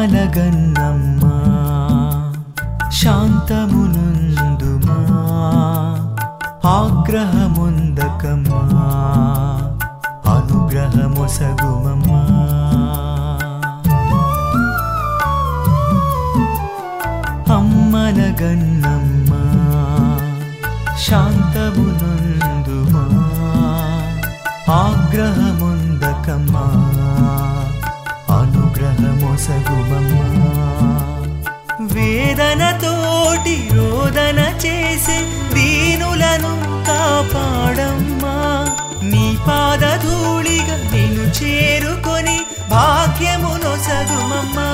అమ్మలగన్నమ్మా శాంతమునుందుమా ఆగ్రహముందకమ్మా అనుగ్రహమొసగుమమ్మా అమ్మలగన్నమ్మా శాంతమునుందుమా ఆగ్రహముందకమ్మా అనుగ్రహమొసగుమమ్మా వేదనతోటి రోదన చేసే దీనులను కాపాడమ్మా నీ పాదధూళిగా నిన్ను చేరుకొని భాగ్యమునొసగుమమ్మా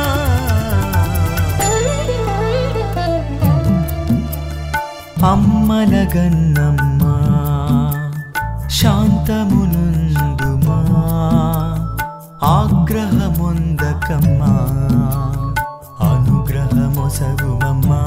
అమ్మలగన్నమ్మా శాంతమునుందుమా ఆగ్రహముందకమ్మా అనుగ్రహమొసగుమమ్మా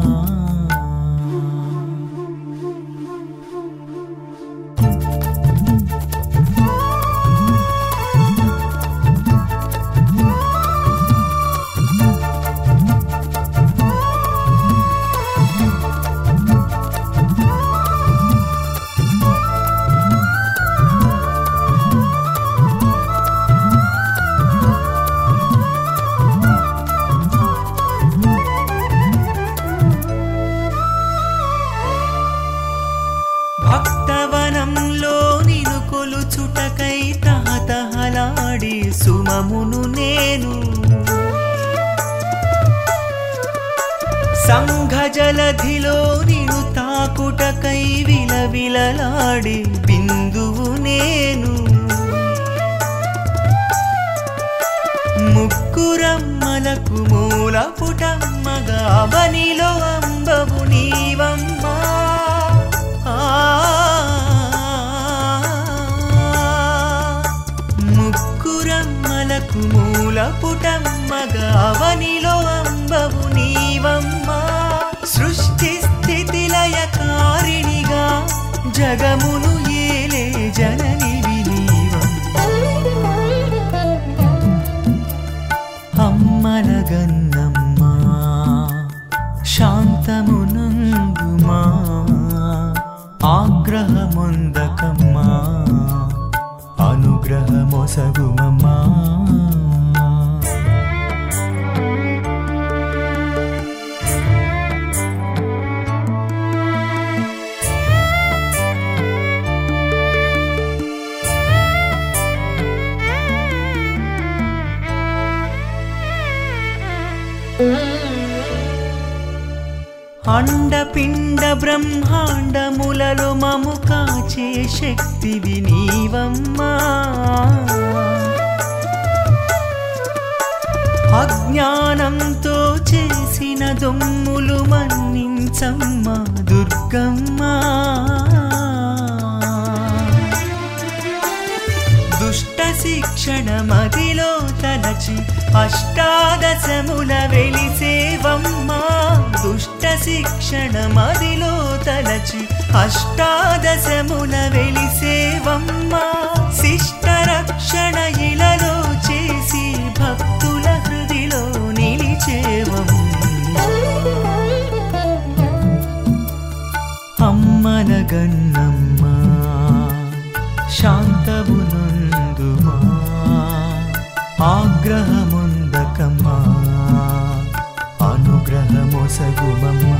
భక్తవనంలో నిను కొలుచుటకై తహతహలాడి సుమమును నేను సంఘ జలధిలో నిను తాకుటకై విలవిలలాడి బిందువు నేను ముక్కురమ్మలకు మూల పుటమ్మగా అవనిలో అంబవు నీవమ్మా ఆ. ముక్కురమ్మలకు మూల పుటమ్మగా అవనిలో అంబవు నీవమ్మా సృష్టి స్థితి లయకారిణిగా జగమును ఏలే జననివి నీవమ్మా అమ్మలగన్నమ్మా శాంతమునందుమా ఆగ్రహముందకమ్మా అనుగ్రహమొసగుమమ్మా అండపిండ బ్రహ్మాండములలో మము కాచే శక్తివి నీవమ్మా అజ్ఞానంతో చేసిన దొమ్ములు మన్నించమ్మా దుర్గమ్మా దుష్ట శిక్షణ మదిలో తలచి అష్టాదశముల వెలిసేవమ్మా దుష్ట శిక్షణ మదిలో తలచి అష్టాదశముల వెలిసేవమ్మా శిష్ట రక్షణ ఇలలో చేసి భక్తుల హృదిలో నిలిచేవమ్మా అమ్మలగన్నమ్మా శాంతమునందుమా ఆగ్రహముందకమ్మా అనుగ్రహమొసగుమమ్మా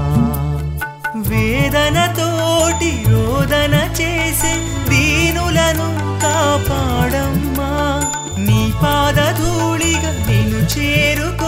వేదనతోటి రోదన చేసే దీనులను కాపాడమ్మా నీ పాదధూళిగా నిన్ను చేరుకో